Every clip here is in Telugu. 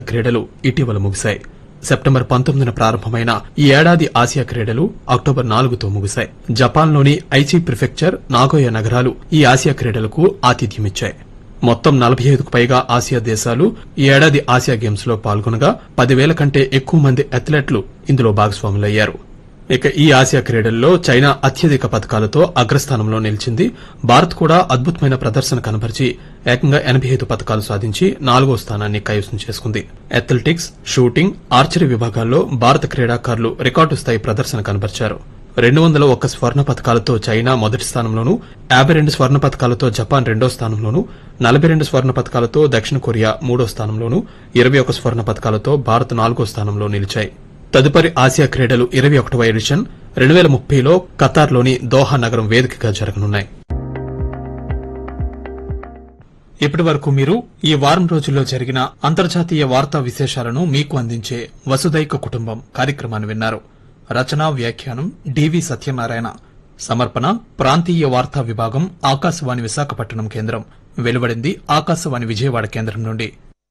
క్రీడలు ఇటీవల ముగిశాయి సెప్టెంబర్ పంతొమ్మిదిన ప్రారంభమైన ఈ ఏడాది ఆసియా క్రీడలు అక్టోబర్ నాలుగుతో ముగిశాయి జపాన్లోని ఐచి ప్రిఫెక్చర్ నాగోయా నగరాలు ఈ ఆసియా క్రీడలకు ఆతిథ్యమిచ్చాయి మొత్తం నలభై ఐదుకు పైగా ఆసియా దేశాలు ఈ ఏడాది ఆసియా గేమ్స్ లో పాల్గొనగా పదివేల కంటే ఎక్కువ మంది అథ్లెట్లు ఇందులో భాగస్వాములయ్యారు ఇక ఈ ఆసియా క్రీడల్లో చైనా అత్యధిక పథకాలతో అగ్రస్థానంలో నిలిచింది భారత్ కూడా అద్భుతమైన ప్రదర్శన కనబరిచి ఏకంగా ఎనబై ఐదు పథకాలు సాధించి నాలుగో స్థానాన్ని కైవసం చేసుకుంది అథ్లెటిక్స్ షూటింగ్ ఆర్చరీ విభాగాల్లో భారత క్రీడాకారులు రికార్డు స్థాయి ప్రదర్శన కనబరిచారు రెండు వందల ఒక్క స్వర్ణ పథకాలతో చైనా మొదటి స్థానంలోనూ యాభై రెండు స్వర్ణ పథకాలతో జపాన్ రెండో స్థానంలోనూ నలభై రెండు స్వర్ణ పథకాలతో దక్షిణ కొరియా మూడో స్థానంలోనూ ఇరవై ఒక స్వర్ణ పథకాలతో భారత్ నాలుగో స్థానంలో నిలిచాయి తదుపరి ఆసియా క్రీడలు ఇరవై ఒకటవ ఎడిషన్ రెండు వేల ముప్పైలో ఖతార్లోని దోహా నగరం వేదికగా జరగనున్నాయి ఇప్పటి వరకు మీరు ఈ వారం రోజుల్లో జరిగిన అంతర్జాతీయ వార్తా విశేషాలను మీకు అందించే వసుదైక కుటుంబం కార్యక్రమాన్ని విన్నారు రచనా వ్యాఖ్యానం డివి సత్యనారాయణ సమర్పణ ప్రాంతీయ వార్తా విభాగం ఆకాశవాణి విశాఖపట్నం కేంద్రం వెలువడింది ఆకాశవాణి విజయవాడ కేంద్రం నుండి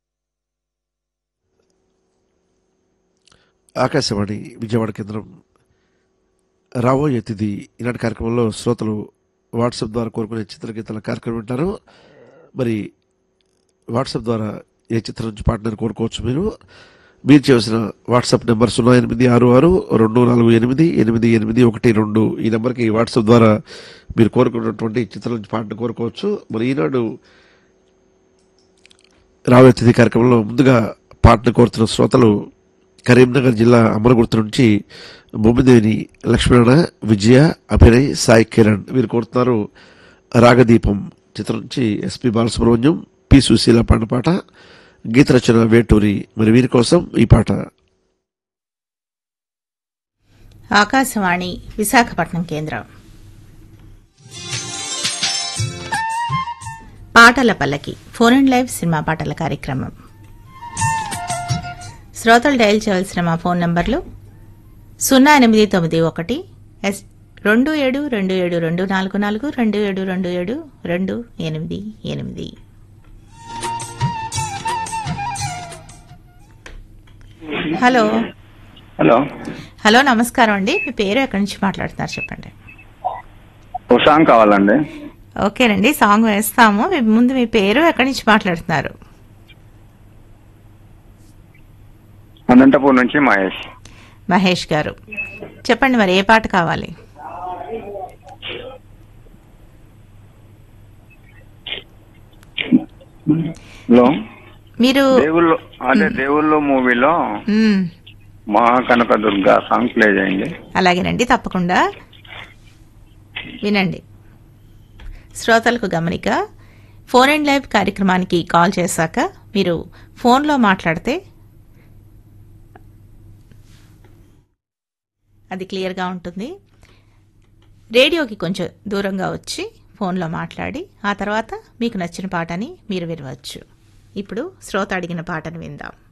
ఆకాశవాణి విజయవాడ కేంద్రం రాబోయే తిథి ఈనాటి కార్యక్రమంలో శ్రోతలు వాట్సాప్ ద్వారా కోరుకునే చిత్రగీతాల కార్యక్రమం వింటారు మరి వాట్సాప్ ద్వారా ఏ చిత్రం నుంచి పాటను కోరుకోవచ్చు మీరు మీరు చేయవలసిన వాట్సాప్ నెంబర్ సున్నా ఎనిమిది ఆరు ఆరు రెండు నాలుగు ఎనిమిది ఎనిమిది ఎనిమిది ఒకటి రెండు ఈ నెంబర్కి వాట్సాప్ ద్వారా మీరు కోరుకున్నటువంటి చిత్రం నుంచి పాటను కోరుకోవచ్చు మరి ఈనాడు రాబోయే తిథి కార్యక్రమంలో ముందుగా పాటను కోరుతున్న శ్రోతలు కరీంనగర్ జిల్లా అమరగుర్తు నుంచి బొమ్మిదేవిని లక్ష్మణ విజయ అభినయ్ సాయి కిరణ్ వీరు కోరుతున్నారు రాగదీపం చిత్రం నుంచి ఎస్పి బాలసుబ్రహ్మణ్యం పి సుశీల పాడిన పాట గీత రచన వేటూరి మరి వీరి కోసం ఈ పాట ఆకాశవాణి విశాఖపట్నం కేంద్రం పాటల పల్లకి ఫోన్ అండ్ లైవ్ సినిమా పాటల కార్యక్రమం శ్రోతలు డయల్ చేయవలసిన మా ఫోన్ నంబర్లు సున్నా ఎనిమిది తొమ్మిది ఒకటి ఎస్ రెండు ఏడు రెండు ఏడు రెండు నాలుగు నాలుగు రెండు ఏడు రెండు ఏడు రెండు ఎనిమిది ఎనిమిది హలో హలో హలో నమస్కారం అండి మీ పేరు ఎక్కడి నుంచి మాట్లాడుతున్నారు చెప్పండి ఒక సాంగ్ కావాలండి ఓకేనండి సాంగ్ వేస్తాము మీ- ముందు మీ పేరు ఎక్కడి నుంచి మాట్లాడుతున్నారు అనంతపూర్ నుంచి మహేష్ మహేష్ గారు చెప్పండి మరి ఏ పాట కావాలి లో మీరు దేవుళ్ళు అదే దేవుళ్ళు మూవీలో మ్మ్, మహాకనక దుర్గా సాంగ్ ప్లే చేయండి అలాగేనండి తప్పకుండా వినండి శ్రోతలకు గమనిక ఫోన్ అండ్ లైవ్ కార్యక్రమానికి కాల్ చేశాక మీరు ఫోన్లో మాట్లాడితే అది క్లియర్గా ఉంటుంది రేడియోకి కొంచెం దూరంగా వచ్చి ఫోన్లో మాట్లాడి ఆ తర్వాత మీకు నచ్చిన పాటని మీరు వినవచ్చు ఇప్పుడు శ్రోత అడిగిన పాటను విందాం